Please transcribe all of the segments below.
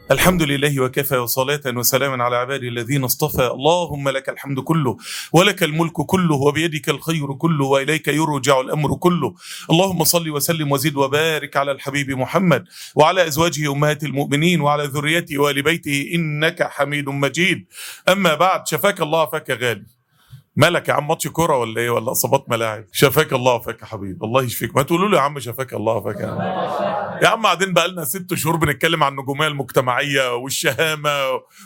الحمد لله وكفى وصلاة وسلاما على عباده الذين اصطفى اللهم لك الحمد كله ولك الملك كله وبيدك الخير كله وإليك يرجع الأمر كله اللهم صل وسلم وزد وبارك على الحبيب محمد وعلى أزواجه أمهات المؤمنين وعلى ذريته وآل بيته إنك حميد مجيد أما بعد شفاك الله فك غالي مالك يا عم ماتش كوره ولا ايه ولا اصابات ملاعب شفاك الله وفاك يا حبيبي الله يشفيك ما تقولوا له يا عم شفاك الله وفاك يا عم يا عم قاعدين بقى لنا ست شهور بنتكلم عن النجوميه المجتمعيه والشهامه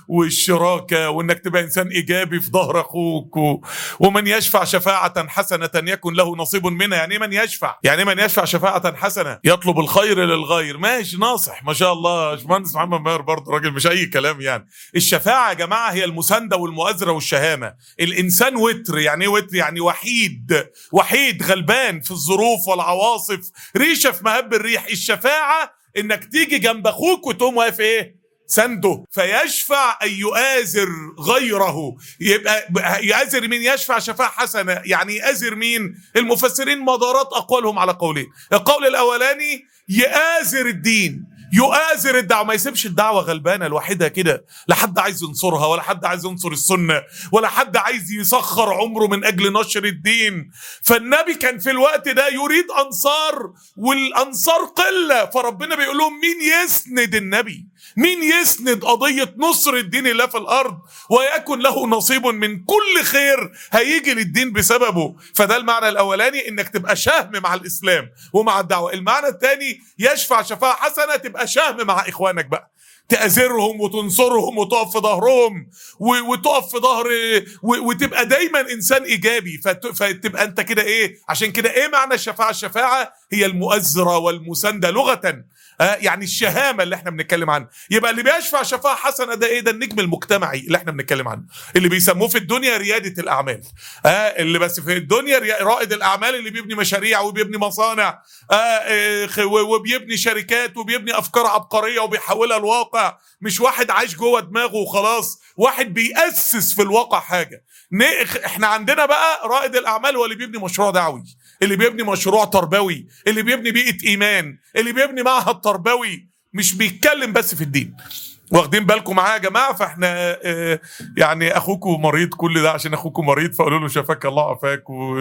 والشراكه وانك تبقى انسان ايجابي في ظهر اخوك و... ومن يشفع شفاعه حسنه يكن له نصيب منها يعني ايه من يشفع يعني ايه من يشفع شفاعه حسنه يطلب الخير للغير ماشي ناصح ما شاء الله باشمهندس محمد ماهر برضه راجل مش اي كلام يعني الشفاعه يا جماعه هي المسانده والمؤازره والشهامه الانسان وتر يعني ايه وتر يعني وحيد وحيد غلبان في الظروف والعواصف ريشه في مهب الريح الشفاعه انك تيجي جنب اخوك وتقوم واقف ايه سنده فيشفع أن يؤازر غيره يبقى يؤازر مين يشفع شفاعة حسنة يعني يؤازر مين المفسرين مدارات أقوالهم على قولين القول الأولاني يؤازر الدين يؤازر الدعوة ما يسيبش الدعوة غلبانة لوحدها كده لا حد عايز ينصرها ولا حد عايز ينصر السنة ولا حد عايز يسخر عمره من أجل نشر الدين فالنبي كان في الوقت ده يريد أنصار والأنصار قلة فربنا بيقول لهم مين يسند النبي مين يسند قضية نصر الدين الله في الأرض ويكن له نصيب من كل خير هيجي للدين بسببه فده المعنى الأولاني إنك تبقى شهم مع الإسلام ومع الدعوة المعنى الثاني يشفع شفاعة حسنة تبقى شهم مع إخوانك بقى تأزرهم وتنصرهم وتقف في ظهرهم وتقف في ظهر وتبقى دايما انسان ايجابي فتبقى انت كده ايه عشان كده ايه معنى الشفاعه الشفاعه هي المؤزره والمسانده لغه آه يعني الشهامه اللي احنا بنتكلم عنها يبقى اللي بيشفع شفاعه حسنه ده ايه ده النجم المجتمعي اللي احنا بنتكلم عنه اللي بيسموه في الدنيا رياده الاعمال آه اللي بس في الدنيا رائد الاعمال اللي بيبني مشاريع وبيبني مصانع آه آه وبيبني شركات وبيبني افكار عبقريه وبيحولها لواقع مش واحد عايش جوه دماغه وخلاص واحد بيأسس في الواقع حاجه احنا عندنا بقى رائد الاعمال هو اللي بيبني مشروع دعوي اللي بيبني مشروع تربوي اللي بيبني بيئه ايمان اللي بيبني معهد تربوي مش بيتكلم بس في الدين واخدين بالكم معايا يا جماعه فاحنا اه يعني اخوكم مريض كل ده عشان اخوكم مريض فقولوا له شفاك الله عافاك و...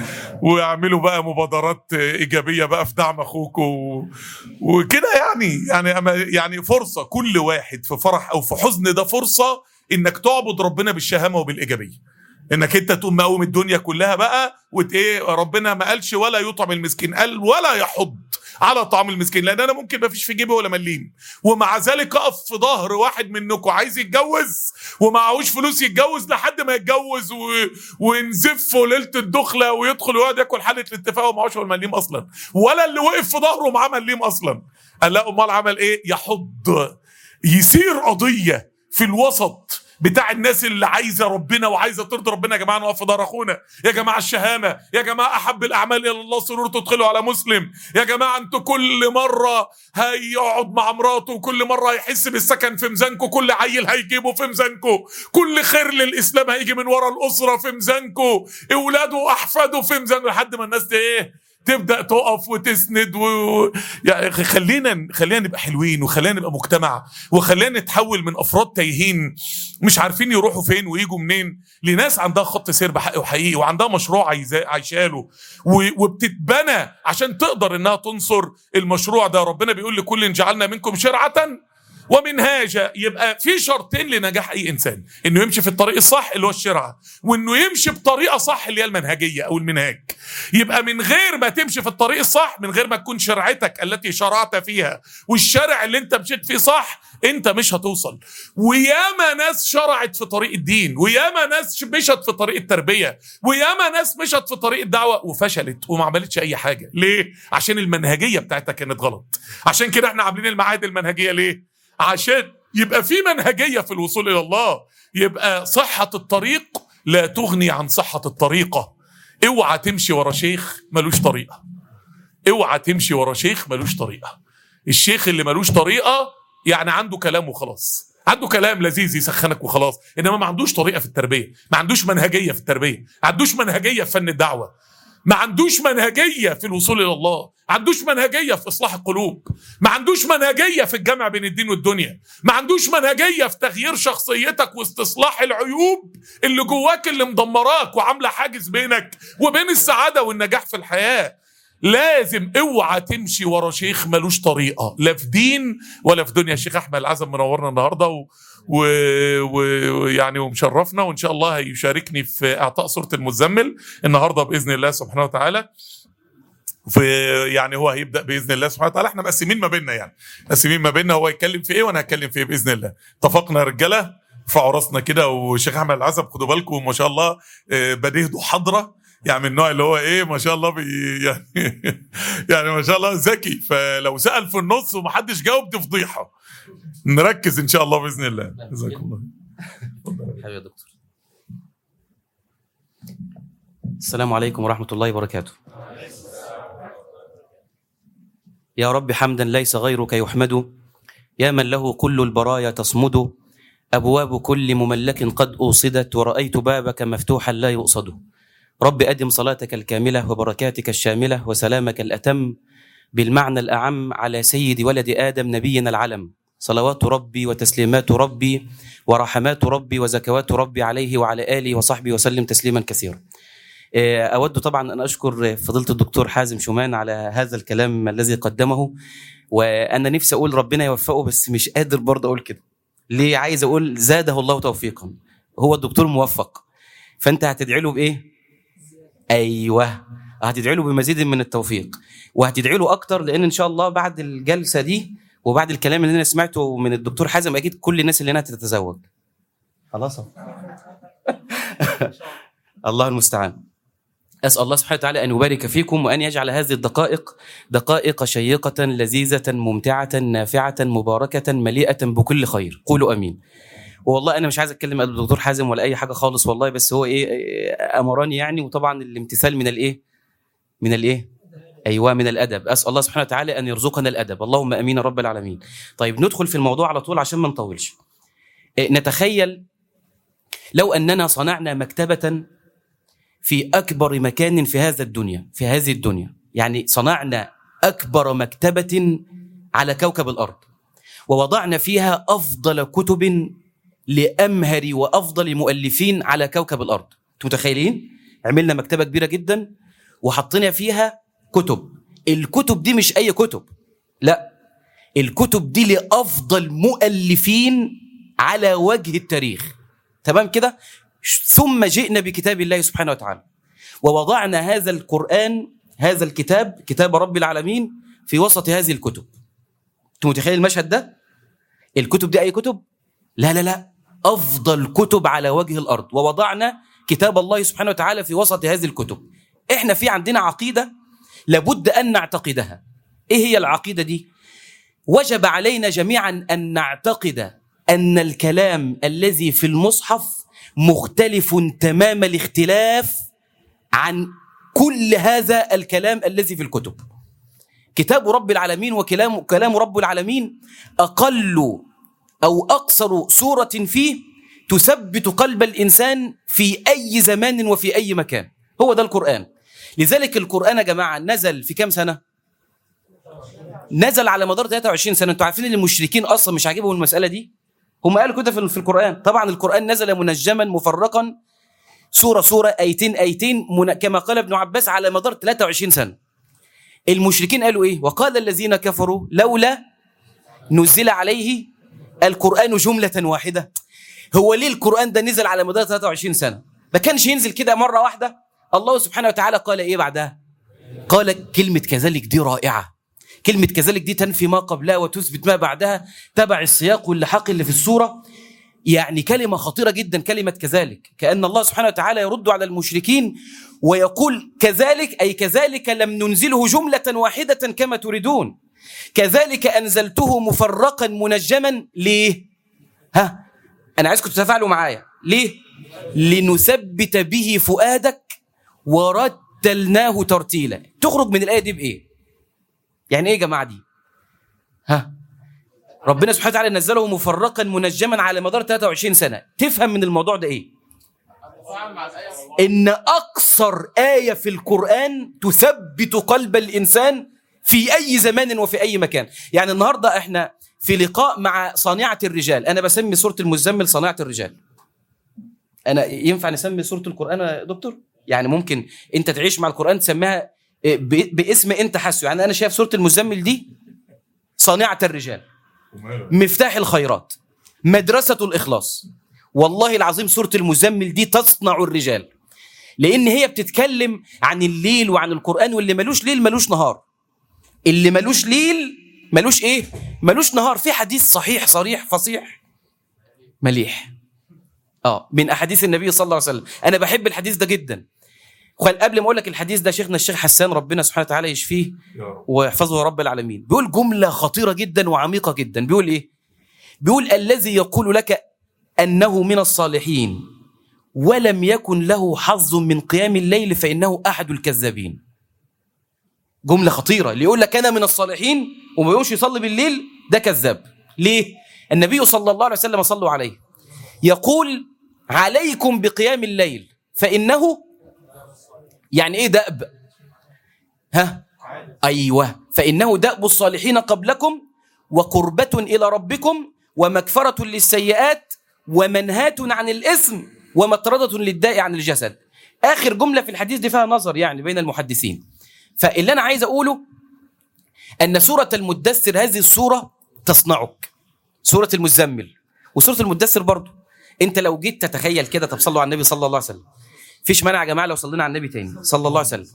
واعملوا بقى مبادرات ايجابيه بقى في دعم اخوكم و... وكده يعني يعني يعني فرصه كل واحد في فرح او في حزن ده فرصه انك تعبد ربنا بالشهامه وبالايجابيه انك انت تقوم مقوم الدنيا كلها بقى وت ايه ربنا ما قالش ولا يطعم المسكين قال ولا يحض على طعام المسكين لان انا ممكن ما فيش في جيبي ولا مليم ومع ذلك اقف في ظهر واحد منكم عايز يتجوز ومعهوش فلوس يتجوز لحد ما يتجوز و... ونزفه ليله الدخله ويدخل ويقعد ياكل حاله الاتفاق ومعهوش ولا مليم اصلا ولا اللي وقف في ظهره معاه مليم اصلا قال لا امال عمل ايه يحض يسير قضيه في الوسط بتاع الناس اللي عايزه ربنا وعايزه ترضي ربنا يا جماعه نقف في ظهر اخونا يا جماعه الشهامه يا جماعه احب الاعمال الى الله سرور تدخلوا على مسلم يا جماعه انتوا كل مره هيقعد مع مراته وكل مره هيحس بالسكن في ميزانكم كل عيل هيجيبه في ميزانكم كل خير للاسلام هيجي من ورا الاسره في ميزانكم اولاده واحفاده في ميزانكم لحد ما الناس ايه تبدا تقف وتسند و... يعني خلينا خلينا نبقى حلوين وخلينا نبقى مجتمع وخلينا نتحول من افراد تايهين مش عارفين يروحوا فين ويجوا منين لناس عندها خط سير بحق وحقيقي وعندها مشروع عايزاه عايشاله و... وبتتبنى عشان تقدر انها تنصر المشروع ده ربنا بيقول لكل جعلنا منكم شرعه ومنهاجا يبقى في شرطين لنجاح اي انسان انه يمشي في الطريق الصح اللي هو الشرعه وانه يمشي بطريقه صح اللي هي المنهجيه او المنهاج يبقى من غير ما تمشي في الطريق الصح من غير ما تكون شرعتك التي شرعت فيها والشرع اللي انت مشيت فيه صح انت مش هتوصل وياما ناس شرعت في طريق الدين وياما ناس مشت في طريق التربيه وياما ناس مشت في طريق الدعوه وفشلت وما عملتش اي حاجه ليه عشان المنهجيه بتاعتها كانت غلط عشان كده احنا عاملين المعاهد المنهجيه ليه عشان يبقى في منهجيه في الوصول الى الله يبقى صحه الطريق لا تغني عن صحه الطريقه اوعى تمشي ورا شيخ ملوش طريقه اوعى تمشي ورا شيخ ملوش طريقه الشيخ اللي ملوش طريقه يعني عنده كلام وخلاص عنده كلام لذيذ يسخنك وخلاص انما ما عندوش طريقه في التربيه ما عندوش منهجيه في التربيه ما عندوش منهجيه في فن الدعوه ما عندوش منهجيه في الوصول الى الله ما عندوش منهجيه في اصلاح القلوب ما عندوش منهجيه في الجمع بين الدين والدنيا ما عندوش منهجيه في تغيير شخصيتك واستصلاح العيوب اللي جواك اللي مدمراك وعامله حاجز بينك وبين السعاده والنجاح في الحياه لازم اوعى تمشي ورا شيخ ملوش طريقه لا في دين ولا في دنيا الشيخ احمد العزم منورنا النهارده و... ويعني و... ومشرفنا وان شاء الله هيشاركني في اعطاء سوره المزمل النهارده باذن الله سبحانه وتعالى في يعني هو هيبدا باذن الله سبحانه وتعالى احنا مقسمين ما بيننا يعني مقسمين ما بيننا هو يتكلم في ايه وانا هتكلم في ايه باذن الله اتفقنا يا رجاله ارفعوا راسنا كده وشيخ احمد العزب خدوا بالكم ما شاء الله بديهته حاضره يعني من النوع اللي هو ايه ما شاء الله بي يعني يعني ما شاء الله ذكي فلو سال في النص ومحدش جاوب دي فضيحه نركز ان شاء الله باذن الله جزاكم الله حبيبي يا دكتور السلام عليكم ورحمة الله وبركاته يا رب حمدا ليس غيرك يحمد يا من له كل البرايا تصمد أبواب كل مملك قد أوصدت ورأيت بابك مفتوحا لا يؤصد رب أدم صلاتك الكاملة وبركاتك الشاملة وسلامك الأتم بالمعنى الأعم على سيد ولد آدم نبينا العلم صلوات ربي وتسليمات ربي ورحمات ربي وزكوات ربي عليه وعلى آله وصحبه وسلم تسليما كثيرا أود طبعا أن أشكر فضيلة الدكتور حازم شومان على هذا الكلام الذي قدمه وأنا نفسي أقول ربنا يوفقه بس مش قادر برضه أقول كده ليه عايز أقول زاده الله توفيقا هو الدكتور موفق فأنت هتدعي له بإيه؟ أيوه هتدعي له بمزيد من التوفيق وهتدعي له أكتر لأن إن شاء الله بعد الجلسة دي وبعد الكلام اللي أنا سمعته من الدكتور حازم أكيد كل الناس اللي هنا هتتزوج خلاص الله المستعان أسأل الله سبحانه وتعالى أن يبارك فيكم وأن يجعل هذه الدقائق دقائق شيقة لذيذة ممتعة نافعة مباركة مليئة بكل خير قولوا أمين والله أنا مش عايز أتكلم قبل الدكتور حازم ولا أي حاجة خالص والله بس هو إيه أمراني يعني وطبعا الامتثال من الإيه من الإيه أيوة من الأدب أسأل الله سبحانه وتعالى أن يرزقنا الأدب اللهم أمين رب العالمين طيب ندخل في الموضوع على طول عشان ما نطولش نتخيل لو أننا صنعنا مكتبة في أكبر مكان في هذا الدنيا في هذه الدنيا يعني صنعنا أكبر مكتبة على كوكب الأرض ووضعنا فيها أفضل كتب لأمهر وأفضل مؤلفين على كوكب الأرض أنتم متخيلين؟ عملنا مكتبة كبيرة جدا وحطينا فيها كتب الكتب دي مش أي كتب لا الكتب دي لأفضل مؤلفين على وجه التاريخ تمام كده ثم جئنا بكتاب الله سبحانه وتعالى ووضعنا هذا القرآن هذا الكتاب كتاب رب العالمين في وسط هذه الكتب انت متخيل المشهد ده الكتب دي اي كتب لا لا لا افضل كتب على وجه الارض ووضعنا كتاب الله سبحانه وتعالى في وسط هذه الكتب احنا في عندنا عقيده لابد ان نعتقدها ايه هي العقيده دي وجب علينا جميعا ان نعتقد ان الكلام الذي في المصحف مختلف تمام الاختلاف عن كل هذا الكلام الذي في الكتب كتاب رب العالمين وكلام كلام رب العالمين أقل أو أقصر سورة فيه تثبت قلب الإنسان في أي زمان وفي أي مكان هو ده القرآن لذلك القرآن يا جماعة نزل في كام سنة نزل على مدار 23 سنة انتوا عارفين ان المشركين أصلا مش عاجبهم المسألة دي هم قالوا كده في القرآن طبعا القرآن نزل منجما مفرقا سورة سورة أيتين أيتين كما قال ابن عباس على مدار 23 سنة المشركين قالوا إيه وقال الذين كفروا لولا نزل عليه القرآن جملة واحدة هو ليه القرآن ده نزل على مدار 23 سنة ما كانش ينزل كده مرة واحدة الله سبحانه وتعالى قال إيه بعدها قال كلمة كذلك دي رائعة كلمة كذلك دي تنفي ما قبلها وتثبت ما بعدها تبع السياق واللحاق اللي في السورة يعني كلمة خطيرة جدا كلمة كذلك كأن الله سبحانه وتعالى يرد على المشركين ويقول كذلك أي كذلك لم ننزله جملة واحدة كما تريدون كذلك أنزلته مفرقا منجما ليه ها أنا عايزكم تتفاعلوا معايا ليه لنثبت به فؤادك ورتلناه ترتيلا تخرج من الآية دي بإيه يعني ايه يا جماعه دي ها ربنا سبحانه وتعالى نزله مفرقا منجما على مدار 23 سنه تفهم من الموضوع ده ايه ان اقصر ايه في القران تثبت قلب الانسان في اي زمان وفي اي مكان يعني النهارده احنا في لقاء مع صانعه الرجال انا بسمي سوره المزمل صانعه الرجال انا ينفع نسمي سوره القران يا دكتور يعني ممكن انت تعيش مع القران تسميها ب- باسم انت حاسه يعني انا شايف سوره المزمل دي صانعه الرجال مفتاح الخيرات مدرسه الاخلاص والله العظيم سوره المزمل دي تصنع الرجال لان هي بتتكلم عن الليل وعن القران واللي ملوش ليل ملوش نهار اللي ملوش ليل ملوش ايه ملوش نهار في حديث صحيح صريح فصيح مليح اه من احاديث النبي صلى الله عليه وسلم انا بحب الحديث ده جدا وخل- قبل ما اقول لك الحديث ده شيخنا الشيخ حسان ربنا سبحانه وتعالى يشفيه يا رب ويحفظه رب العالمين بيقول جملة خطيرة جدا وعميقة جدا بيقول ايه بيقول الذي يقول لك أنه من الصالحين ولم يكن له حظ من قيام الليل فإنه أحد الكذابين جملة خطيرة اللي يقول لك أنا من الصالحين وما يقومش يصلي بالليل ده كذاب ليه النبي صلى الله عليه وسلم صلوا عليه يقول عليكم بقيام الليل فإنه يعني ايه دأب ها أيوة فإنه دأب الصالحين قبلكم وقربة إلى ربكم ومكفرة للسيئات ومنهاة عن الإثم ومطردة للداء عن الجسد آخر جملة في الحديث دي فيها نظر يعني بين المحدثين فاللي أنا عايز أقوله أن سورة المدثر هذه السورة تصنعك سورة المزمل وسورة المدثر برضو أنت لو جيت تتخيل كده طب صلوا على النبي صلى الله عليه وسلم فيش مانع يا جماعة لو صلينا على النبي تاني صلى الله عليه وسلم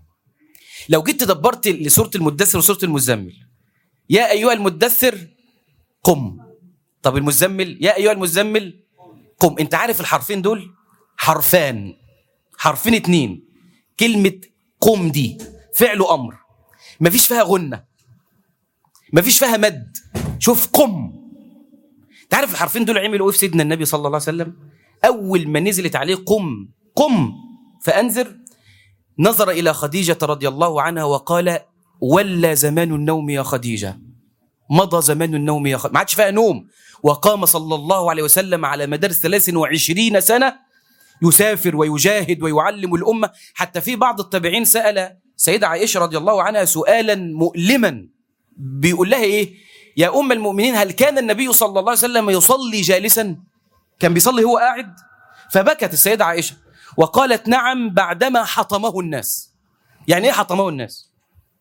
لو جيت تدبرت لسورة المدثر وسورة المزمل يا أيها المدثر قم طب المزمل يا أيها المزمل قم أنت عارف الحرفين دول حرفان حرفين اتنين كلمة قم دي فعل أمر مفيش فيها غنة مفيش فيها مد شوف قم انت عارف الحرفين دول عملوا ايه في سيدنا النبي صلى الله عليه وسلم اول ما نزلت عليه قم قم فانذر نظر الى خديجه رضي الله عنها وقال ولا زمان النوم يا خديجه مضى زمان النوم يا خديجه ما عادش فيها نوم وقام صلى الله عليه وسلم على مدار 23 سنه يسافر ويجاهد ويعلم الامه حتى في بعض التابعين سال سيده عائشه رضي الله عنها سؤالا مؤلما بيقول لها ايه يا ام المؤمنين هل كان النبي صلى الله عليه وسلم يصلي جالسا كان بيصلي هو قاعد فبكت السيده عائشه وقالت نعم بعدما حطمه الناس يعني ايه حطمه الناس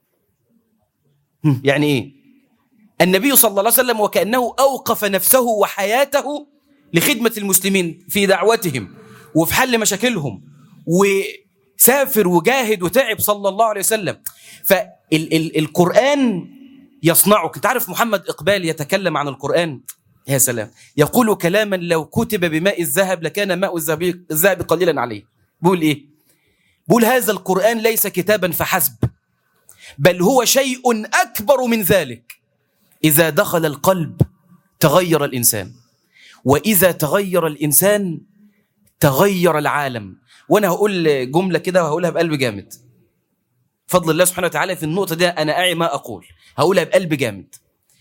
هم، يعني ايه النبي صلى الله عليه وسلم وكانه اوقف نفسه وحياته لخدمه المسلمين في دعوتهم وفي حل مشاكلهم وسافر وجاهد وتعب صلى الله عليه وسلم فالقرآن يصنعك انت عارف محمد إقبال يتكلم عن القرآن يا سلام يقول كلاما لو كتب بماء الذهب لكان ماء الذهب الذهب قليلا عليه بيقول ايه بيقول هذا القرآن ليس كتابا فحسب بل هو شيء أكبر من ذلك إذا دخل القلب تغير الإنسان وإذا تغير الإنسان تغير العالم وانا هقول جمله كده وهقولها بقلب جامد فضل الله سبحانه وتعالى في النقطه دي انا اعي ما اقول هقولها بقلب جامد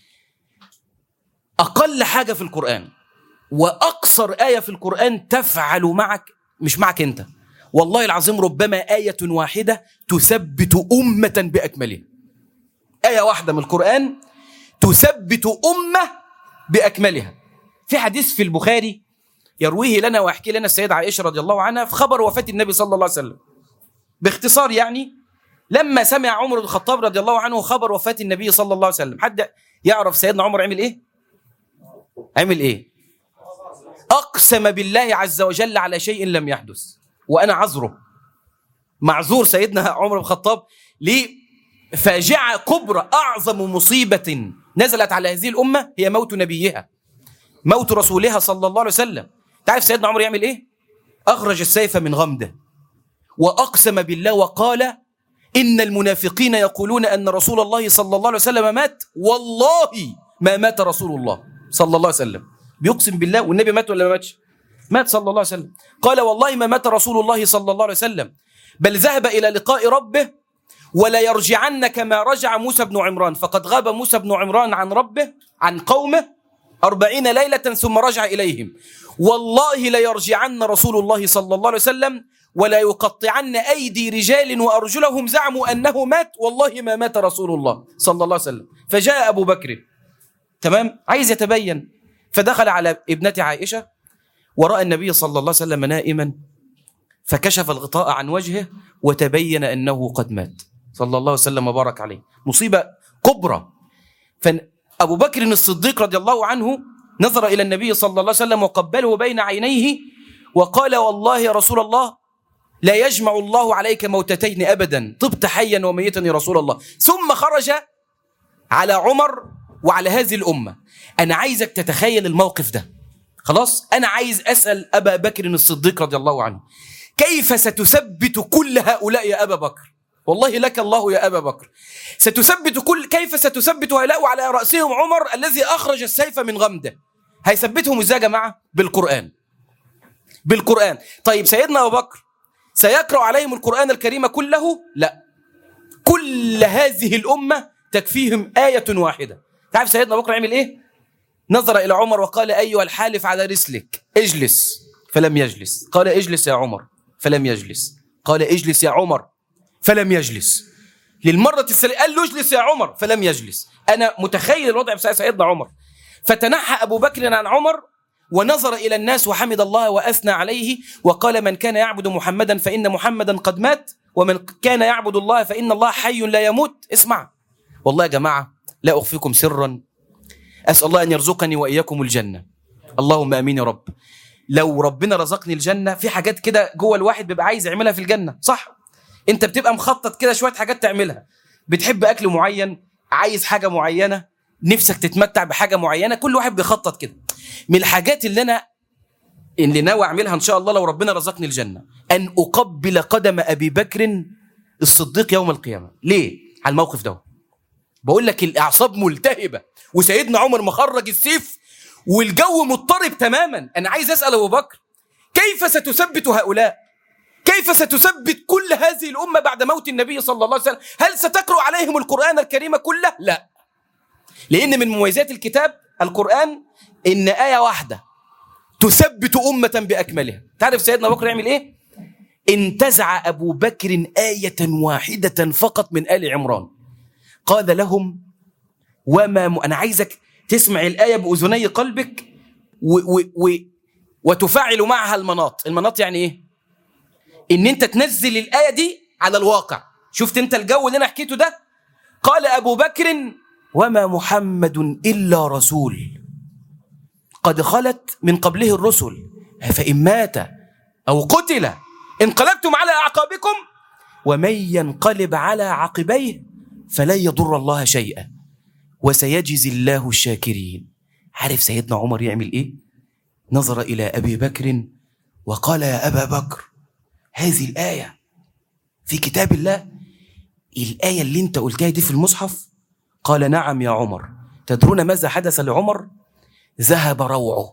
اقل حاجه في القران واقصر ايه في القران تفعل معك مش معك انت والله العظيم ربما ايه واحده تثبت امه باكملها ايه واحده من القران تثبت امه باكملها في حديث في البخاري يرويه لنا ويحكي لنا السيدة عائشة رضي الله عنها في خبر وفاة النبي صلى الله عليه وسلم باختصار يعني لما سمع عمر بن الخطاب رضي الله عنه خبر وفاة النبي صلى الله عليه وسلم حد يعرف سيدنا عمر عمل ايه عمل ايه اقسم بالله عز وجل على شيء لم يحدث وانا عذره معذور سيدنا عمر بن الخطاب لفاجعة كبرى اعظم مصيبة نزلت على هذه الامة هي موت نبيها موت رسولها صلى الله عليه وسلم تعرف سيدنا عمر يعمل ايه اخرج السيف من غمده واقسم بالله وقال ان المنافقين يقولون ان رسول الله صلى الله عليه وسلم مات والله ما مات رسول الله صلى الله عليه وسلم بيقسم بالله والنبي مات ولا ما ماتش مات صلى الله عليه وسلم قال والله ما مات رسول الله صلى الله عليه وسلم بل ذهب الى لقاء ربه ولا يرجعن كما رجع موسى بن عمران فقد غاب موسى بن عمران عن ربه عن قومه أربعين ليلة ثم رجع إليهم والله ليرجعن رسول الله صلى الله عليه وسلم ولا يقطعن أيدي رجال وأرجلهم زعموا أنه مات والله ما مات رسول الله صلى الله عليه وسلم فجاء أبو بكر تمام عايز يتبين فدخل على ابنة عائشة ورأى النبي صلى الله عليه وسلم نائما فكشف الغطاء عن وجهه وتبين أنه قد مات صلى الله وسلم وبارك عليه مصيبة كبرى فأبو بكر الصديق رضي الله عنه نظر إلى النبي صلى الله عليه وسلم وقبله بين عينيه وقال والله يا رسول الله لا يجمع الله عليك موتتين أبدا طبت حيا وميتا يا رسول الله ثم خرج على عمر وعلى هذه الأمة أنا عايزك تتخيل الموقف ده خلاص أنا عايز أسأل أبا بكر الصديق رضي الله عنه كيف ستثبت كل هؤلاء يا أبا بكر والله لك الله يا أبا بكر ستثبت كل كيف ستثبت هؤلاء على رأسهم عمر الذي أخرج السيف من غمده هيثبتهم ازاي يا جماعة بالقرآن بالقرآن طيب سيدنا أبو بكر سيقرأ عليهم القرآن الكريم كله لا كل هذه الأمة تكفيهم آية واحدة تعرف سيدنا أبو بكر عمل إيه نظر إلى عمر وقال أيها الحالف على رسلك اجلس فلم يجلس قال اجلس يا عمر فلم يجلس قال اجلس يا عمر فلم يجلس للمرة الثانية قال له اجلس يا عمر فلم يجلس أنا متخيل الوضع بتاع سيدنا عمر فتنحى أبو بكر عن عمر ونظر إلى الناس وحمد الله وأثنى عليه وقال من كان يعبد محمدا فإن محمدا قد مات ومن كان يعبد الله فإن الله حي لا يموت اسمع والله يا جماعة لا أخفيكم سرا أسأل الله أن يرزقني وإياكم الجنة اللهم أمين يا رب لو ربنا رزقني الجنة في حاجات كده جوه الواحد بيبقى عايز يعملها في الجنة صح انت بتبقى مخطط كده شوية حاجات تعملها بتحب أكل معين عايز حاجة معينة نفسك تتمتع بحاجة معينة كل واحد بيخطط كده من الحاجات اللي أنا اللي ناوي أعملها إن شاء الله لو ربنا رزقني الجنة أن أقبل قدم أبي بكر الصديق يوم القيامة ليه؟ على الموقف ده بقول لك الأعصاب ملتهبة وسيدنا عمر مخرج السيف والجو مضطرب تماما أنا عايز أسأل أبو بكر كيف ستثبت هؤلاء؟ كيف ستثبت كل هذه الأمة بعد موت النبي صلى الله عليه وسلم هل ستقرأ عليهم القرآن الكريم كله؟ لا لأن من مميزات الكتاب القرآن إن آية واحدة تثبت أمة بأكملها تعرف سيدنا أبو بكر يعمل إيه؟ انتزع أبو بكر آية واحدة فقط من آل عمران قال لهم وما م... أنا عايزك تسمع الآية بأذني قلبك و... و... و... وتفعل معها المناط المناط يعني إيه؟ إن أنت تنزل الآية دي على الواقع شفت أنت الجو اللي أنا حكيته ده قال أبو بكر وما محمد إلا رسول قد خلت من قبله الرسل فإن مات أو قتل انقلبتم على أعقابكم ومن ينقلب على عقبيه فلن يضر الله شيئا وسيجزي الله الشاكرين عارف سيدنا عمر يعمل إيه نظر إلى أبي بكر وقال يا أبا بكر هذه الآية في كتاب الله الآية اللي انت قلتها دي في المصحف قال نعم يا عمر تدرون ماذا حدث لعمر ذهب روعه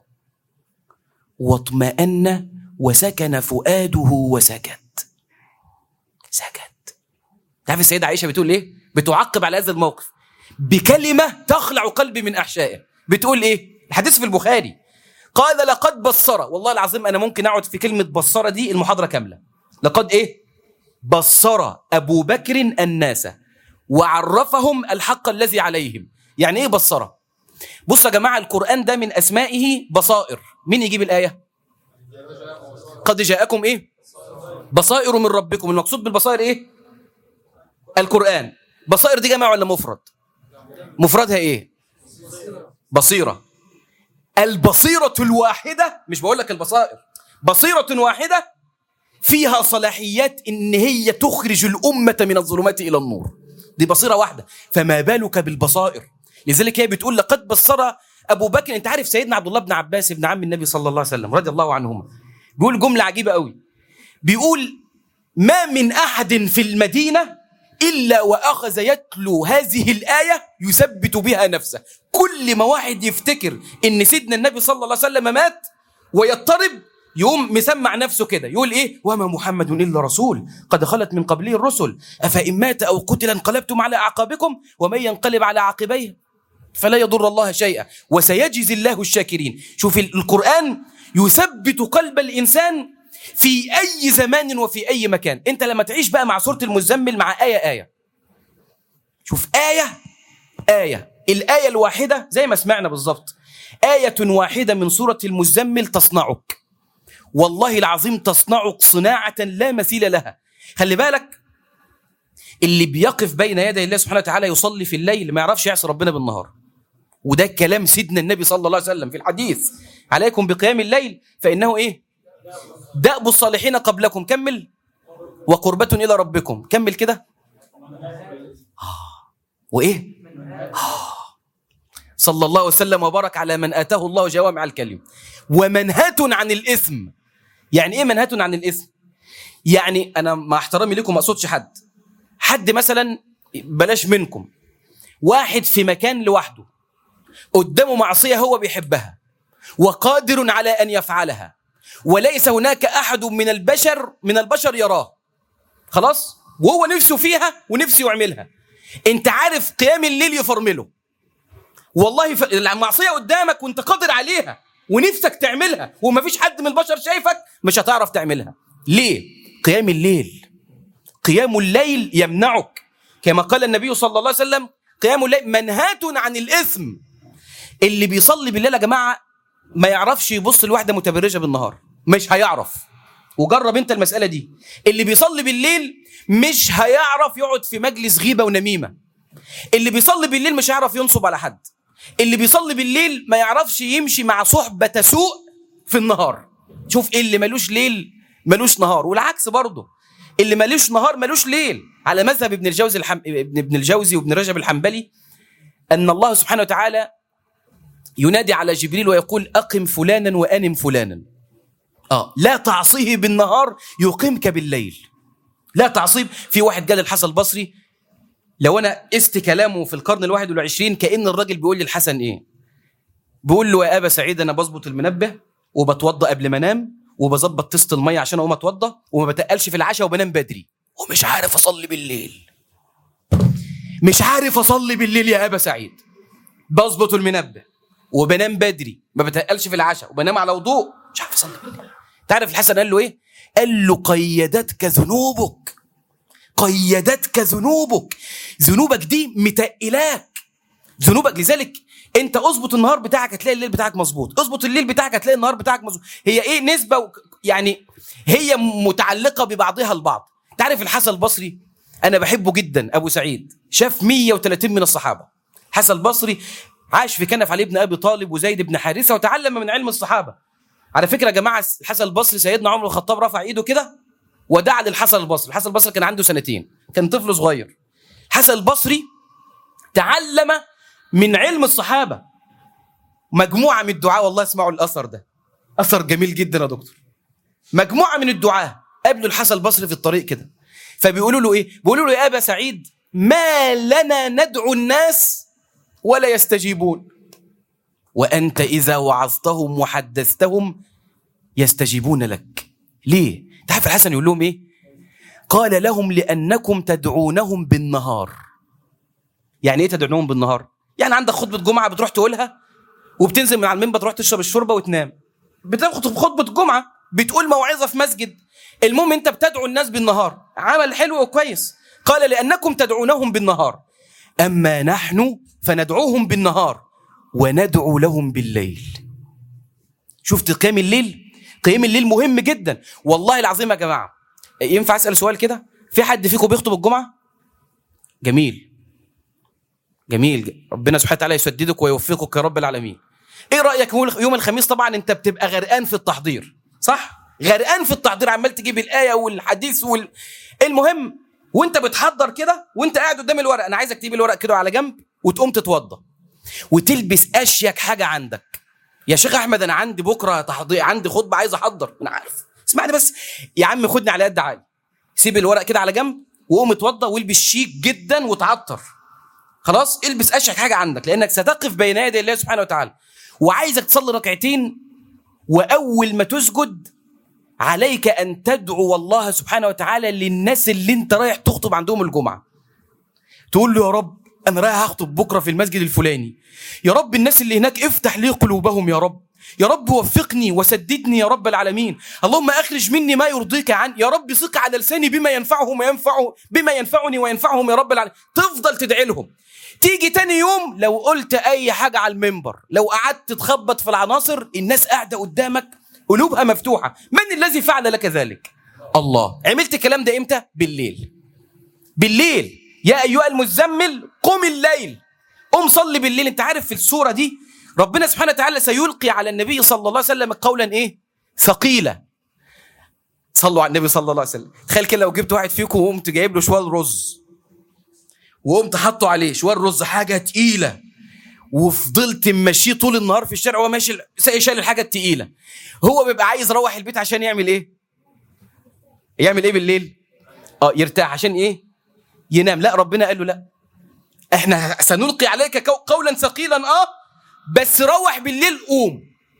واطمأن وسكن فؤاده وسكت سكت تعرف السيدة عائشة بتقول ايه بتعقب على هذا الموقف بكلمة تخلع قلبي من أحشائه بتقول ايه الحديث في البخاري قال لقد بصر والله العظيم أنا ممكن أقعد في كلمة بصر دي المحاضرة كاملة لقد ايه بصر أبو بكر الناس وعرفهم الحق الذي عليهم يعني ايه بصر بص يا جماعة القرآن ده من أسمائه بصائر مين يجيب الآية قد جاءكم ايه بصائر من ربكم المقصود بالبصائر ايه القرآن بصائر دي جماعة ولا مفرد مفردها ايه بصيرة البصيرة الواحدة مش بقول لك البصائر بصيرة واحدة فيها صلاحيات ان هي تخرج الأمة من الظلمات إلى النور دي بصيرة واحدة فما بالك بالبصائر لذلك هي بتقول لقد بصر أبو بكر أنت عارف سيدنا عبد الله بن عباس ابن عم النبي صلى الله عليه وسلم رضي الله عنهما بيقول جملة عجيبة قوي بيقول ما من أحد في المدينة إلا وأخذ يتلو هذه الآية يثبت بها نفسه كل ما واحد يفتكر إن سيدنا النبي صلى الله عليه وسلم مات ويضطرب يقوم مسمع نفسه كده يقول ايه وما محمد الا رسول قد خلت من قبله الرسل افان مات او قتل انقلبتم على اعقابكم ومن ينقلب على عقبيه فلا يضر الله شيئا وسيجزي الله الشاكرين شوف القرآن يثبت قلب الإنسان في أي زمان وفي أي مكان أنت لما تعيش بقى مع سورة المزمل مع آية آية شوف آية آية الآية الواحدة زي ما سمعنا بالظبط آية واحدة من سورة المزمل تصنعك والله العظيم تصنعك صناعة لا مثيل لها خلي بالك اللي بيقف بين يدي الله سبحانه وتعالى يصلي في الليل ما يعرفش يعصي ربنا بالنهار وده كلام سيدنا النبي صلى الله عليه وسلم في الحديث عليكم بقيام الليل فإنه إيه دأب الصالحين قبلكم كمل وقربة إلى ربكم كمل كده آه. وإيه آه. صلى الله وسلم وبارك على من آتاه الله جوامع الكلم ومنهة عن الإثم يعني إيه منهة عن الإثم يعني أنا مع احترامي لكم ما أقصدش حد حد مثلا بلاش منكم واحد في مكان لوحده قدامه معصية هو بيحبها وقادر على أن يفعلها وليس هناك أحد من البشر من البشر يراه خلاص وهو نفسه فيها ونفسه يعملها انت عارف قيام الليل يفرمله والله ف... المعصية قدامك وانت قادر عليها ونفسك تعملها ومفيش حد من البشر شايفك مش هتعرف تعملها ليه قيام الليل قيام الليل يمنعك كما قال النبي صلى الله عليه وسلم قيام الليل منهاة عن الإثم اللي بيصلي بالليل يا جماعة ما يعرفش يبص لواحدة متبرجة بالنهار مش هيعرف وجرب انت المسألة دي اللي بيصلي بالليل مش هيعرف يقعد في مجلس غيبة ونميمة اللي بيصلي بالليل مش هيعرف ينصب على حد اللي بيصلي بالليل ما يعرفش يمشي مع صحبة سوء في النهار شوف ايه اللي ملوش ليل ملوش نهار والعكس برضه اللي ملوش نهار ملوش ليل على مذهب ابن الجوزي الحم... ابن ابن الجوزي وابن رجب الحنبلي ان الله سبحانه وتعالى ينادي على جبريل ويقول اقم فلانا وانم فلانا اه لا تعصيه بالنهار يقيمك بالليل لا تعصيه في واحد قال الحسن البصري لو انا قست كلامه في القرن الواحد والعشرين كأن الراجل بيقول للحسن ايه بيقول له يا ابا سعيد انا بظبط المنبه وبتوضى قبل ما انام وبظبط طست الميه عشان اقوم اتوضى وما بتقلش في العشاء وبنام بدري ومش عارف اصلي بالليل مش عارف اصلي بالليل يا ابا سعيد بظبط المنبه وبنام بدري ما بتقلش في العشاء وبنام على وضوء مش عارف اصلي بالليل تعرف الحسن قال له ايه قال له قيدتك ذنوبك قيدتك ذنوبك ذنوبك دي متقلاك ذنوبك لذلك انت اظبط النهار بتاعك هتلاقي الليل بتاعك مظبوط اظبط الليل بتاعك هتلاقي النهار بتاعك مظبوط هي ايه نسبه و... يعني هي متعلقه ببعضها البعض تعرف الحسن البصري انا بحبه جدا ابو سعيد شاف 130 من الصحابه حسن البصري عاش في كنف علي بن ابي طالب وزيد بن حارثه وتعلم من علم الصحابه على فكره يا جماعه الحسن البصري سيدنا عمر بن الخطاب رفع ايده كده ودعا للحسن البصري الحسن البصري كان عنده سنتين كان طفل صغير حسن البصري تعلم من علم الصحابة مجموعة من الدعاء والله اسمعوا الأثر ده أثر جميل جدا يا دكتور مجموعة من الدعاء قابلوا الحسن البصري في الطريق كده فبيقولوا له إيه بيقولوا له يا أبا سعيد ما لنا ندعو الناس ولا يستجيبون وأنت إذا وعظتهم وحدثتهم يستجيبون لك ليه تعرف الحسن يقول لهم إيه قال لهم لأنكم تدعونهم بالنهار يعني إيه تدعونهم بالنهار يعني عندك خطبة جمعة بتروح تقولها وبتنزل من على المنبر تروح تشرب الشوربة وتنام بتاخد خطبة جمعة بتقول موعظة في مسجد المهم انت بتدعو الناس بالنهار عمل حلو وكويس قال لأنكم تدعونهم بالنهار أما نحن فندعوهم بالنهار وندعو لهم بالليل شفت قيام الليل قيام الليل مهم جدا والله العظيم يا جماعة ينفع أسأل سؤال كده في حد فيكم بيخطب الجمعة جميل جميل ربنا سبحانه وتعالى يسددك ويوفقك يا رب العالمين ايه رايك يوم الخميس طبعا انت بتبقى غرقان في التحضير صح غرقان في التحضير عمال تجيب الايه والحديث وال... المهم وانت بتحضر كده وانت قاعد قدام الورق انا عايزك تجيب الورق كده على جنب وتقوم تتوضى وتلبس اشيك حاجه عندك يا شيخ احمد انا عندي بكره تحضير عندي خطبه عايز احضر انا عارف اسمعني بس يا عم خدني على قد عالي سيب الورق كده على جنب وقوم اتوضى والبس شيك جدا وتعطر خلاص البس اشيك حاجه عندك لانك ستقف بين يدي الله سبحانه وتعالى وعايزك تصلي ركعتين واول ما تسجد عليك ان تدعو الله سبحانه وتعالى للناس اللي انت رايح تخطب عندهم الجمعه تقول له يا رب انا رايح اخطب بكره في المسجد الفلاني يا رب الناس اللي هناك افتح لي قلوبهم يا رب يا رب وفقني وسددني يا رب العالمين اللهم اخرج مني ما يرضيك عن يا رب ثق على لساني بما ينفعهم وينفعه بما ينفعني وينفعهم يا رب العالمين تفضل تدعي لهم تيجي تاني يوم لو قلت اي حاجه على المنبر لو قعدت تخبط في العناصر الناس قاعده قدامك قلوبها مفتوحه من الذي فعل لك ذلك الله عملت الكلام ده امتى بالليل بالليل يا ايها المزمل قم الليل قم صلي بالليل انت عارف في السوره دي ربنا سبحانه وتعالى سيلقي على النبي صلى الله عليه وسلم قولا ايه ثقيلا صلوا على النبي صلى الله عليه وسلم تخيل كده لو جبت واحد فيكم وقمت جايب له شوال رز وقمت حاطه عليه شوال رز حاجه تقيله وفضلت ماشيه طول النهار في الشارع وهو ماشي شايل الحاجه التقيله هو بيبقى عايز يروح البيت عشان يعمل ايه يعمل ايه بالليل اه يرتاح عشان ايه ينام لا ربنا قال له لا احنا سنلقي عليك قولا ثقيلا اه بس روح بالليل قوم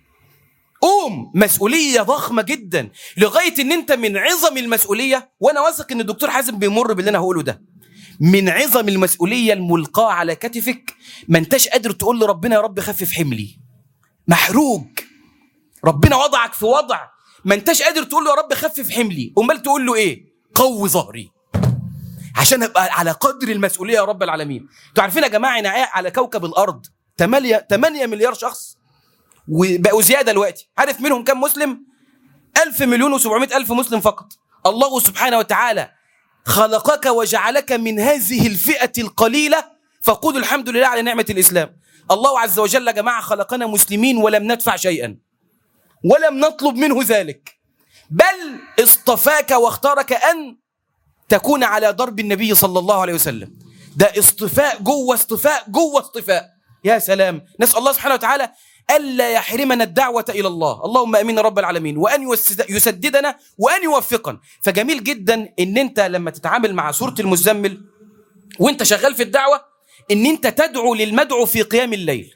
قوم مسؤوليه ضخمه جدا لغايه ان انت من عظم المسؤوليه وانا واثق ان الدكتور حازم بيمر باللي انا هقوله ده من عظم المسؤوليه الملقاه على كتفك ما انتش قادر تقول لربنا يا رب خفف حملي محروج ربنا وضعك في وضع ما انتش قادر تقول له يا رب خفف حملي امال تقول له ايه قوي ظهري عشان ابقى على قدر المسؤوليه يا رب العالمين انتوا عارفين يا جماعه انا على كوكب الارض 8 8 مليار شخص وبقوا زياده دلوقتي عارف منهم كم مسلم 1000 مليون و700 الف مسلم فقط الله سبحانه وتعالى خلقك وجعلك من هذه الفئه القليله فقولوا الحمد لله على نعمه الاسلام الله عز وجل يا جماعه خلقنا مسلمين ولم ندفع شيئا ولم نطلب منه ذلك بل اصطفاك واختارك ان تكون على ضرب النبي صلى الله عليه وسلم ده اصطفاء جوه اصطفاء جوه اصطفاء يا سلام نسال الله سبحانه وتعالى الا يحرمنا الدعوه الى الله اللهم امين رب العالمين وان يسددنا وان يوفقنا فجميل جدا ان انت لما تتعامل مع سوره المزمل وانت شغال في الدعوه ان انت تدعو للمدعو في قيام الليل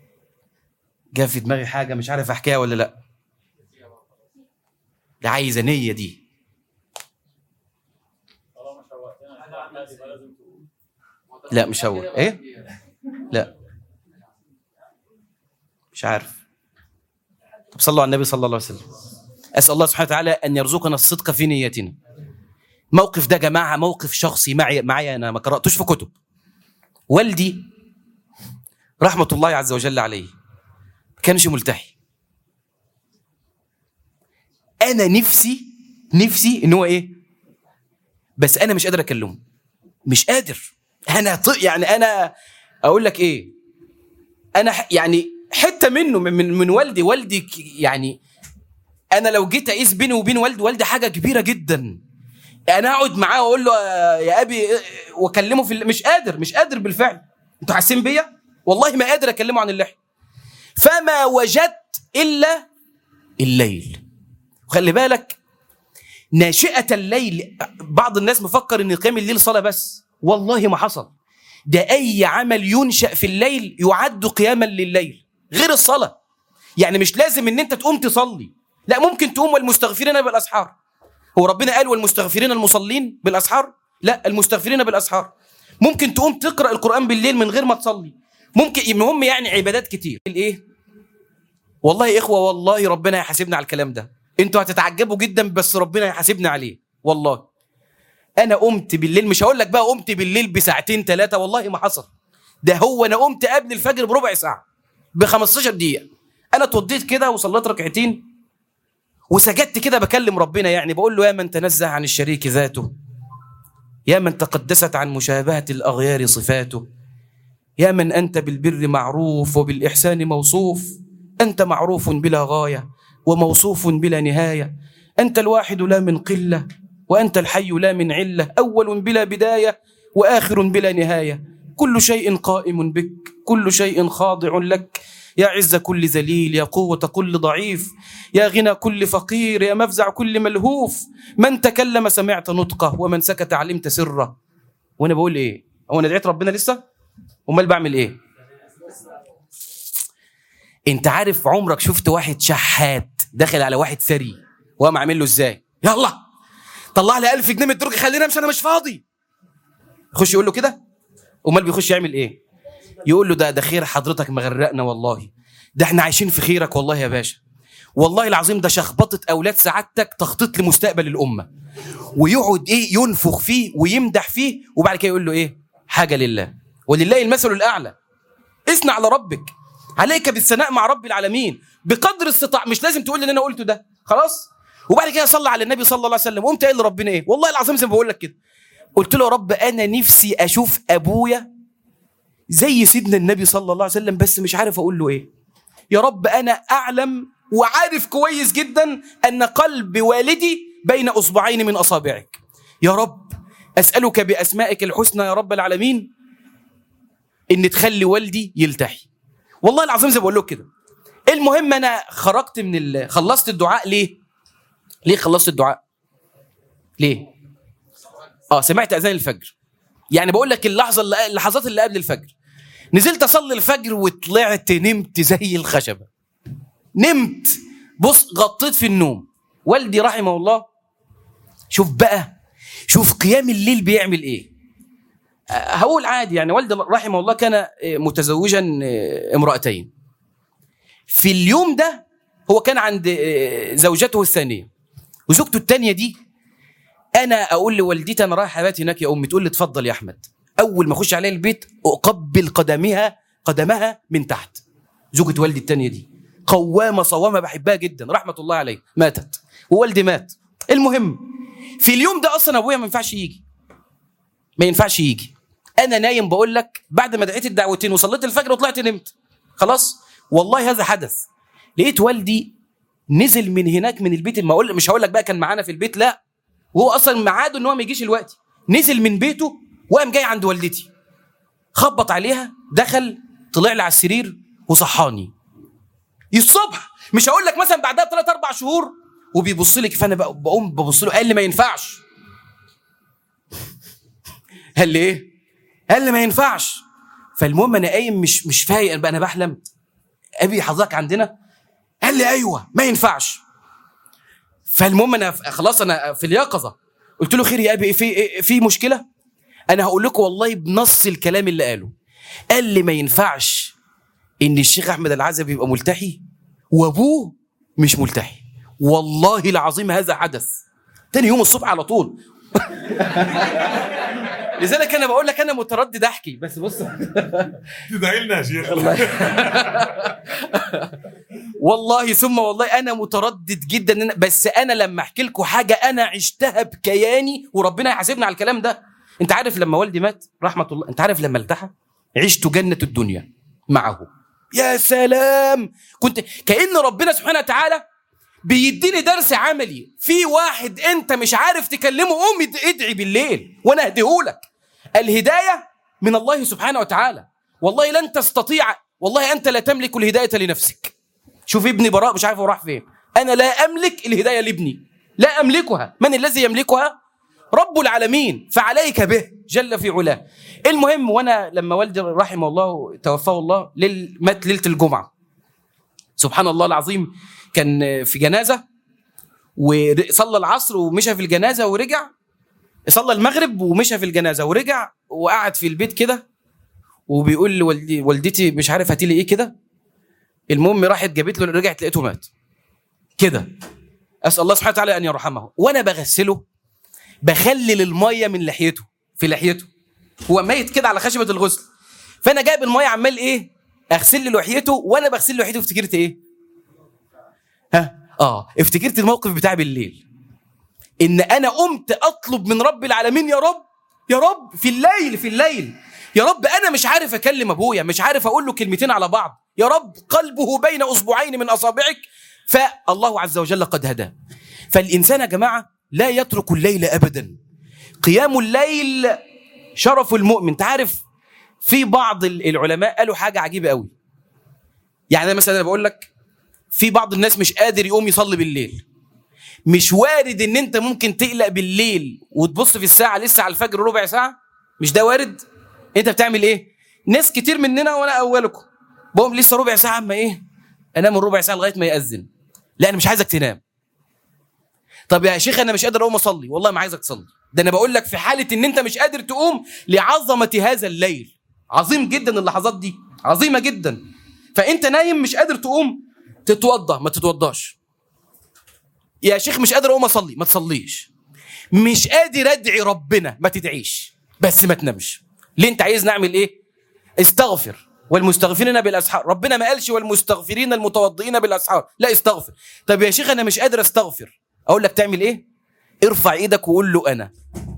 جاء في دماغي حاجه مش عارف احكيها ولا لا ده عايزه نيه دي لا مش هو ايه لا مش عارف طب صلوا على النبي صلى الله عليه وسلم اسال الله سبحانه وتعالى ان يرزقنا الصدق في نيتنا موقف ده جماعه موقف شخصي معي معي انا ما قراتوش في كتب والدي رحمه الله عز وجل عليه ما كانش ملتحي انا نفسي نفسي ان هو ايه بس انا مش قادر اكلمه مش قادر انا ط... يعني انا اقول لك ايه انا ح... يعني حته منه من من, من والدي والدي يعني انا لو جيت اقيس بيني وبين والدي والدي حاجه كبيره جدا انا اقعد معاه واقول له يا ابي واكلمه في مش قادر مش قادر بالفعل انتوا حاسين بيا والله ما قادر اكلمه عن اللحيه فما وجدت الا الليل وخلي بالك ناشئة الليل بعض الناس مفكر ان قيام الليل صلاة بس والله ما حصل ده اي عمل ينشأ في الليل يعد قياما لليل غير الصلاة يعني مش لازم ان انت تقوم تصلي لا ممكن تقوم والمستغفرين بالاسحار هو ربنا قال والمستغفرين المصلين بالاسحار لا المستغفرين بالاسحار ممكن تقوم تقرا القران بالليل من غير ما تصلي ممكن المهم يعني عبادات كتير الايه والله يا اخوه والله ربنا يحاسبنا على الكلام ده انتوا هتتعجبوا جدا بس ربنا يحاسبنا عليه والله انا قمت بالليل مش هقول لك بقى قمت بالليل بساعتين ثلاثه والله ما حصل ده هو انا قمت قبل الفجر بربع ساعه ب 15 دقيقه انا اتوضيت كده وصليت ركعتين وسجدت كده بكلم ربنا يعني بقول له يا من تنزه عن الشريك ذاته يا من تقدست عن مشابهه الاغيار صفاته يا من انت بالبر معروف وبالاحسان موصوف انت معروف بلا غايه وموصوف بلا نهايه انت الواحد لا من قله وانت الحي لا من عله اول بلا بدايه واخر بلا نهايه كل شيء قائم بك كل شيء خاضع لك يا عز كل ذليل يا قوة كل ضعيف يا غنى كل فقير يا مفزع كل ملهوف من تكلم سمعت نطقه ومن سكت علمت سره وانا بقول ايه هو انا دعيت ربنا لسه امال بعمل ايه انت عارف عمرك شفت واحد شحات داخل على واحد ثري وقام عامل له ازاي يلا طلع لي 1000 جنيه من الدرج خلينا امشي انا مش فاضي خش يقول له كده امال بيخش يعمل ايه يقول له ده ده خير حضرتك مغرقنا والله ده احنا عايشين في خيرك والله يا باشا والله العظيم ده شخبطه اولاد سعادتك تخطيط لمستقبل الامه ويقعد ايه ينفخ فيه ويمدح فيه وبعد كده يقول له ايه حاجه لله ولله المثل الاعلى اثنى على ربك عليك بالثناء مع رب العالمين بقدر استطاع مش لازم تقول لي اللي انا قلته ده خلاص وبعد كده صلى على النبي صلى الله عليه وسلم وقمت قايل لربنا ايه والله العظيم زي ما بقول لك كده قلت له يا رب انا نفسي اشوف ابويا زي سيدنا النبي صلى الله عليه وسلم بس مش عارف اقول له ايه يا رب انا اعلم وعارف كويس جدا ان قلب والدي بين اصبعين من اصابعك يا رب اسالك باسمائك الحسنى يا رب العالمين ان تخلي والدي يلتحي والله العظيم زي ما بقول لك كده المهم انا خرجت من ال... خلصت الدعاء ليه ليه خلصت الدعاء ليه اه سمعت اذان الفجر يعني بقول لك اللحظه اللي اللحظات اللي قبل الفجر نزلت اصلي الفجر وطلعت نمت زي الخشبه نمت بص غطيت في النوم والدي رحمه الله شوف بقى شوف قيام الليل بيعمل ايه أه، هقول عادي يعني والدي رحمه الله كان آه، متزوجا آه، امرأتين في اليوم ده هو كان عند آه، زوجته الثانية وزوجته الثانية دي انا اقول لوالدتي انا رايح ابات هناك يا امي تقول لي اتفضل يا احمد اول ما اخش عليها البيت اقبل قدمها قدمها من تحت زوجة والدي الثانية دي قوامة صوامة بحبها جدا رحمة الله عليه ماتت ووالدي مات المهم في اليوم ده اصلا ابويا ما ينفعش يجي ما ينفعش يجي انا نايم بقول لك بعد ما دعيت الدعوتين وصليت الفجر وطلعت نمت خلاص والله هذا حدث لقيت والدي نزل من هناك من البيت ما اقول مش هقول لك بقى كان معانا في البيت لا وهو اصلا ميعاده ان هو ما يجيش الوقت نزل من بيته وقام جاي عند والدتي خبط عليها دخل طلع لي على السرير وصحاني الصبح مش هقول لك مثلا بعدها بثلاث اربع شهور وبيبص لي فانا بق- بقوم ببص له قال لي ما ينفعش قال لي ايه؟ قال لي ما ينفعش فالمهم انا قايم مش مش فايق بقى انا بحلم ابي حضرتك عندنا قال لي ايوه ما ينفعش فالمهم انا ف- خلاص انا في اليقظه قلت له خير يا ابي في إيه- في مشكله انا هقول لكم والله بنص الكلام اللي قاله قال لي ما ينفعش ان الشيخ احمد العزبي يبقى ملتحي وابوه مش ملتحي والله العظيم هذا حدث تاني يوم الصبح على طول لذلك انا بقول لك انا متردد احكي بس بص تدعي لنا يا شيخ والله ثم والله انا متردد جدا إن أنا بس انا لما احكي لكم حاجه انا عشتها بكياني وربنا يحاسبنا على الكلام ده انت عارف لما والدي مات رحمه الله انت عارف لما التحى عشت جنه الدنيا معه يا سلام كنت كان ربنا سبحانه وتعالى بيديني درس عملي في واحد انت مش عارف تكلمه قوم اد- ادعي بالليل وانا اهديهولك الهدايه من الله سبحانه وتعالى والله لن تستطيع والله انت لا تملك الهدايه لنفسك شوف ابني براء مش عارف هو راح فين انا لا املك الهدايه لابني لا املكها من الذي يملكها رب العالمين فعليك به جل في علاه المهم وانا لما والدي رحمه الله توفاه الله ليل مات ليله الجمعه سبحان الله العظيم كان في جنازه وصلى العصر ومشى في الجنازه ورجع صلى المغرب ومشى في الجنازه ورجع وقعد في البيت كده وبيقول لوالدي والدتي مش عارف هاتي لي ايه كده المهم راحت جابت له رجعت لقيته مات كده اسال الله سبحانه وتعالى ان يرحمه وانا بغسله بخلل الميه من لحيته في لحيته هو ميت كده على خشبه الغسل فانا جايب الميه عمال ايه اغسل له لحيته وانا بغسل له لحيته افتكرت ايه ها اه افتكرت الموقف بتاع بالليل ان انا قمت اطلب من رب العالمين يا رب يا رب في الليل في الليل يا رب انا مش عارف اكلم ابويا مش عارف اقول له كلمتين على بعض يا رب قلبه بين اصبعين من اصابعك فالله عز وجل قد هداه فالانسان يا جماعه لا يترك الليل ابدا قيام الليل شرف المؤمن تعرف في بعض ال- العلماء قالوا حاجه عجيبه قوي يعني أنا مثلا انا بقول لك في بعض الناس مش قادر يقوم يصلي بالليل مش وارد ان انت ممكن تقلق بالليل وتبص في الساعه لسه على الفجر ربع ساعه مش ده وارد انت بتعمل ايه ناس كتير مننا وانا اولكم بقوم لسه ربع ساعه اما ايه انام الربع ساعه لغايه ما ياذن لا انا مش عايزك تنام طب يا شيخ انا مش قادر اقوم اصلي والله ما عايزك تصلي ده انا بقول لك في حاله ان انت مش قادر تقوم لعظمه هذا الليل عظيم جدا اللحظات دي عظيمه جدا فانت نايم مش قادر تقوم تتوضى ما تتوضاش يا شيخ مش قادر اقوم اصلي ما تصليش مش قادر ادعي ربنا ما تدعيش بس ما تنامش ليه انت عايز نعمل ايه استغفر والمستغفرين بالاسحار ربنا ما قالش والمستغفرين المتوضئين بالاسحار لا استغفر طب يا شيخ انا مش قادر استغفر اقول لك تعمل ايه ارفع ايدك وقول له انا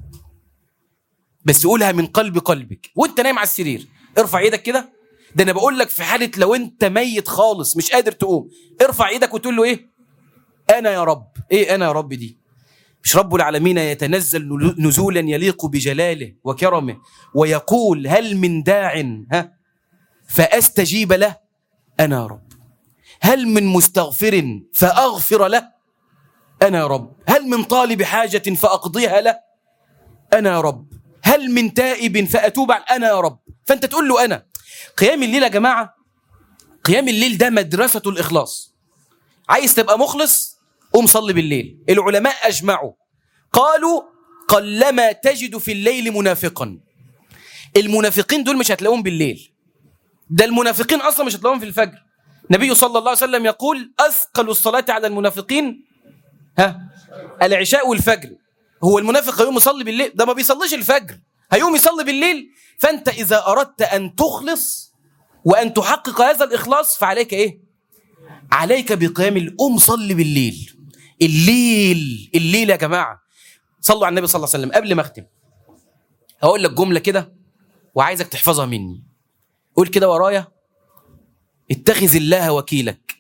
بس قولها من قلب قلبك وانت نايم على السرير ارفع ايدك كده ده انا بقول لك في حاله لو انت ميت خالص مش قادر تقوم ارفع ايدك وتقول له ايه انا يا رب ايه انا يا رب دي مش رب العالمين يتنزل نزولا يليق بجلاله وكرمه ويقول هل من داع ها فاستجيب له انا يا رب هل من مستغفر فاغفر له انا يا رب هل من طالب حاجه فاقضيها له انا يا رب هل من تائب فاتوب على انا يا رب فانت تقول له انا قيام الليل يا جماعه قيام الليل ده مدرسه الاخلاص عايز تبقى مخلص قوم صلي بالليل العلماء اجمعوا قالوا قلما تجد في الليل منافقا المنافقين دول مش هتلاقوهم بالليل ده المنافقين اصلا مش هتلاقوهم في الفجر النبي صلى الله عليه وسلم يقول اثقل الصلاه على المنافقين ها العشاء والفجر هو المنافق هيقوم يصلي بالليل ده ما بيصليش الفجر هيقوم يصلي بالليل فانت اذا اردت ان تخلص وان تحقق هذا الاخلاص فعليك ايه عليك بقيام الام صلي بالليل الليل الليل يا جماعه صلوا على النبي صلى الله عليه وسلم قبل ما اختم هقول لك جمله كده وعايزك تحفظها مني قول كده ورايا اتخذ الله وكيلك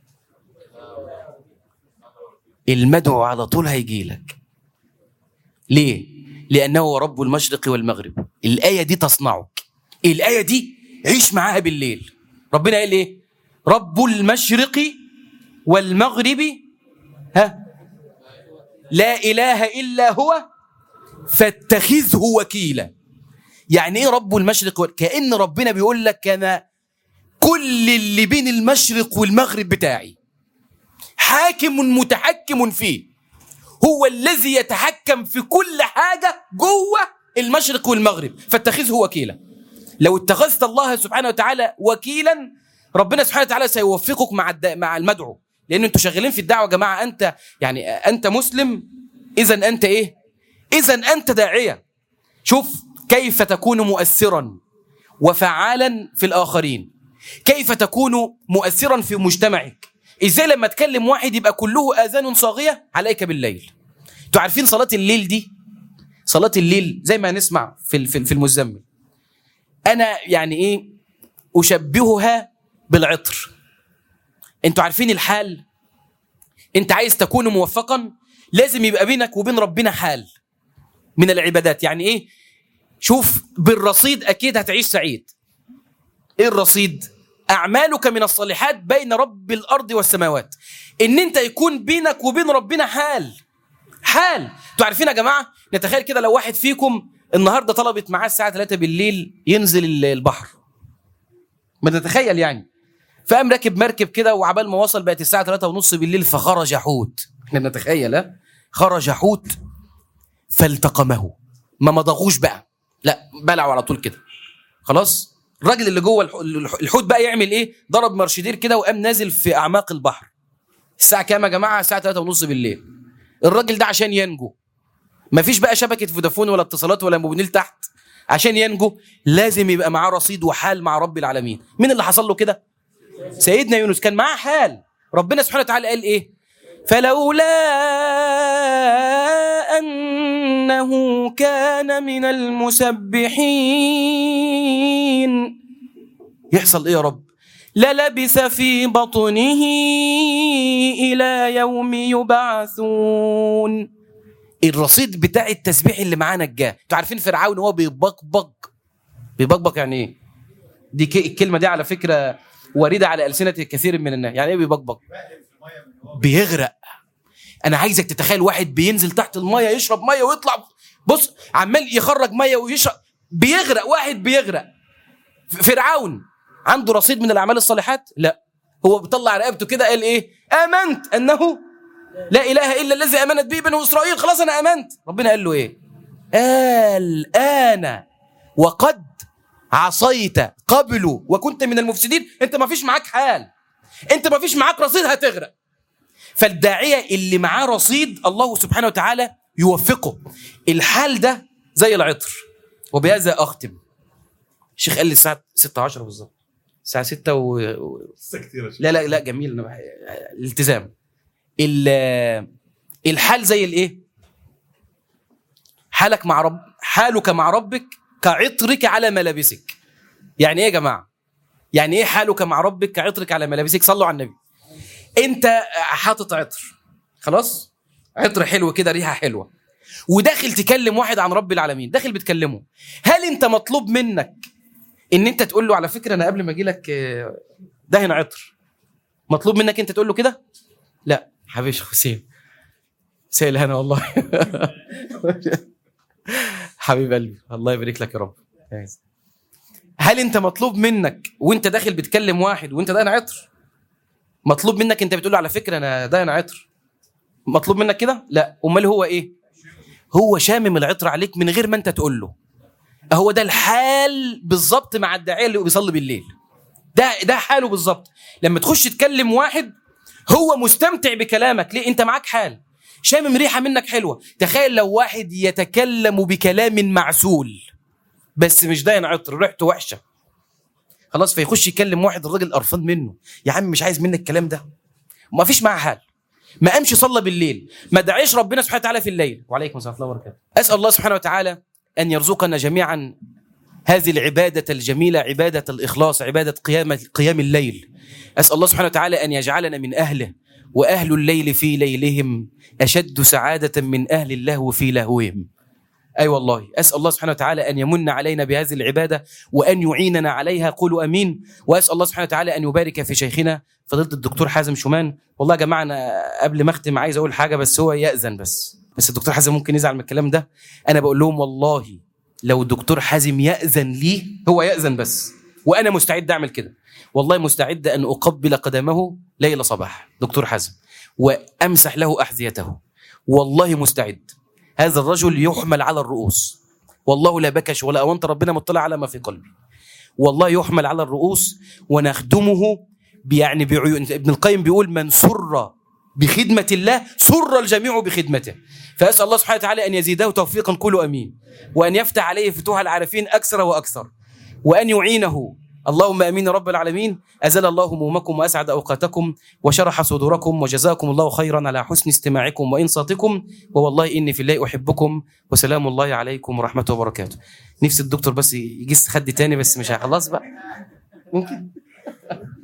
المدعو على طول هيجي لك ليه لانه هو رب المشرق والمغرب الايه دي تصنعك الايه دي عيش معاها بالليل ربنا قال ايه رب المشرق والمغرب ها لا اله الا هو فاتخذه وكيلا يعني ايه رب المشرق وال... كان ربنا بيقول لك انا كل اللي بين المشرق والمغرب بتاعي حاكم متحكم فيه هو الذي يتحكم في كل حاجه جوه المشرق والمغرب فاتخذه وكيلا لو اتخذت الله سبحانه وتعالى وكيلا ربنا سبحانه وتعالى سيوفقك مع الد... مع المدعو لان انتوا شغالين في الدعوه يا جماعه انت يعني انت مسلم اذا انت ايه اذا انت داعيه شوف كيف تكون مؤثرا وفعالا في الاخرين كيف تكون مؤثرا في مجتمعك ازاي لما تكلم واحد يبقى كله اذان صاغيه عليك بالليل انتوا عارفين صلاه الليل دي صلاه الليل زي ما نسمع في في المزمل انا يعني ايه اشبهها بالعطر انتوا عارفين الحال انت عايز تكون موفقا لازم يبقى بينك وبين ربنا حال من العبادات يعني ايه شوف بالرصيد اكيد هتعيش سعيد ايه الرصيد اعمالك من الصالحات بين رب الارض والسماوات ان انت يكون بينك وبين ربنا حال حال انتوا عارفين يا جماعه نتخيل كده لو واحد فيكم النهارده طلبت معاه الساعه 3 بالليل ينزل البحر ما تتخيل يعني فقام راكب مركب كده وعبال ما وصل بقت الساعه 3 ونص بالليل فخرج حوت احنا بنتخيل ها خرج حوت فالتقمه ما مضغوش بقى لا بلعوا على طول كده خلاص الراجل اللي جوه الحوت بقى يعمل ايه ضرب مرشدير كده وقام نازل في اعماق البحر الساعه كام يا جماعه الساعه 3 ونص بالليل الراجل ده عشان ينجو ما فيش بقى شبكه فودافون ولا اتصالات ولا موبينيل تحت عشان ينجو لازم يبقى معاه رصيد وحال مع رب العالمين مين اللي حصل له كده سيدنا يونس كان معاه حال ربنا سبحانه وتعالى قال ايه فلولا انه كان من المسبحين يحصل ايه يا رب للبث في بطنه الى يوم يبعثون الرصيد بتاع التسبيح اللي معانا جاه انتوا عارفين فرعون هو بيبقبق بيبقبق يعني ايه دي ك- الكلمه دي على فكره وارده على السنه كثير من الناس يعني ايه بيبقبق بيغرق انا عايزك تتخيل واحد بينزل تحت الميه يشرب ميه ويطلع بص عمال يخرج ميه ويشرب بيغرق واحد بيغرق ف- فرعون عنده رصيد من الاعمال الصالحات لا هو بيطلع رقبته كده قال ايه امنت انه لا اله الا الذي امنت به بنو اسرائيل خلاص انا امنت ربنا قال له ايه الان وقد عصيت قبل وكنت من المفسدين انت ما فيش معاك حال انت ما فيش معاك رصيد هتغرق فالداعيه اللي معاه رصيد الله سبحانه وتعالى يوفقه الحال ده زي العطر وبهذا اختم الشيخ قال لي الساعه 6 10 بالظبط الساعه 6 و... و... كتير لا لا لا جميل انا بح... الالتزام ال- الحال زي الايه حالك مع رب حالك مع ربك كعطرك على ملابسك يعني ايه يا جماعه يعني ايه حالك مع ربك كعطرك على ملابسك صلوا على النبي انت حاطط عطر خلاص عطر حلو كده ريحه حلوه وداخل تكلم واحد عن رب العالمين داخل بتكلمه هل انت مطلوب منك ان انت تقول له على فكره انا قبل ما اجي لك آه، دهن عطر مطلوب منك انت تقول له كده لا حبيبي شيخ حسين سائل هنا والله حبيب قلبي الله يبارك لك يا رب هل انت مطلوب منك وانت داخل بتكلم واحد وانت دهن عطر مطلوب منك انت بتقول له على فكره انا دهن عطر مطلوب منك كده لا امال هو ايه هو شامم العطر عليك من غير ما انت تقول له هو ده الحال بالظبط مع الداعيه اللي بيصلي بالليل ده ده حاله بالظبط لما تخش تكلم واحد هو مستمتع بكلامك ليه انت معاك حال شامم ريحه منك حلوه تخيل لو واحد يتكلم بكلام معسول بس مش داين عطر ريحته وحشه خلاص فيخش يكلم واحد الراجل قرفان منه يا عم مش عايز منك الكلام ده ما فيش معاه حال ما قامش صلى بالليل ما دعيش ربنا سبحانه وتعالى في الليل وعليكم السلام ورحمه الله وبركاته اسال الله سبحانه وتعالى ان يرزقنا جميعا هذه العبادة الجميلة عبادة الإخلاص عبادة قيام قيام الليل أسأل الله سبحانه وتعالى أن يجعلنا من أهله وأهل الليل في ليلهم أشد سعادة من أهل اللهو في لهوهم أي أيوة والله أسأل الله سبحانه وتعالى أن يمن علينا بهذه العبادة وأن يعيننا عليها قولوا أمين وأسأل الله سبحانه وتعالى أن يبارك في شيخنا فضيلة الدكتور حازم شومان والله يا جماعة أنا قبل ما أختم عايز أقول حاجة بس هو يأذن بس بس الدكتور حازم ممكن يزعل من الكلام ده أنا بقول لهم والله لو الدكتور حازم يأذن لي هو يأذن بس وأنا مستعد أعمل كده والله مستعد أن أقبل قدمه ليلة صباح دكتور حازم وأمسح له أحذيته والله مستعد هذا الرجل يحمل على الرؤوس والله لا بكش ولا أونت ربنا مطلع على ما في قلبي والله يحمل على الرؤوس ونخدمه يعني بعيون ابن القيم بيقول من سر بخدمة الله سر الجميع بخدمته فأسأل الله سبحانه وتعالى أن يزيده توفيقا كل أمين وأن يفتح عليه فتوح العارفين أكثر وأكثر وأن يعينه اللهم امين يا رب العالمين ازال الله همومكم واسعد اوقاتكم وشرح صدوركم وجزاكم الله خيرا على حسن استماعكم وانصاتكم ووالله اني في الله احبكم وسلام الله عليكم ورحمه وبركاته نفسي الدكتور بس يجس خد تاني بس مش خلاص بقى ممكن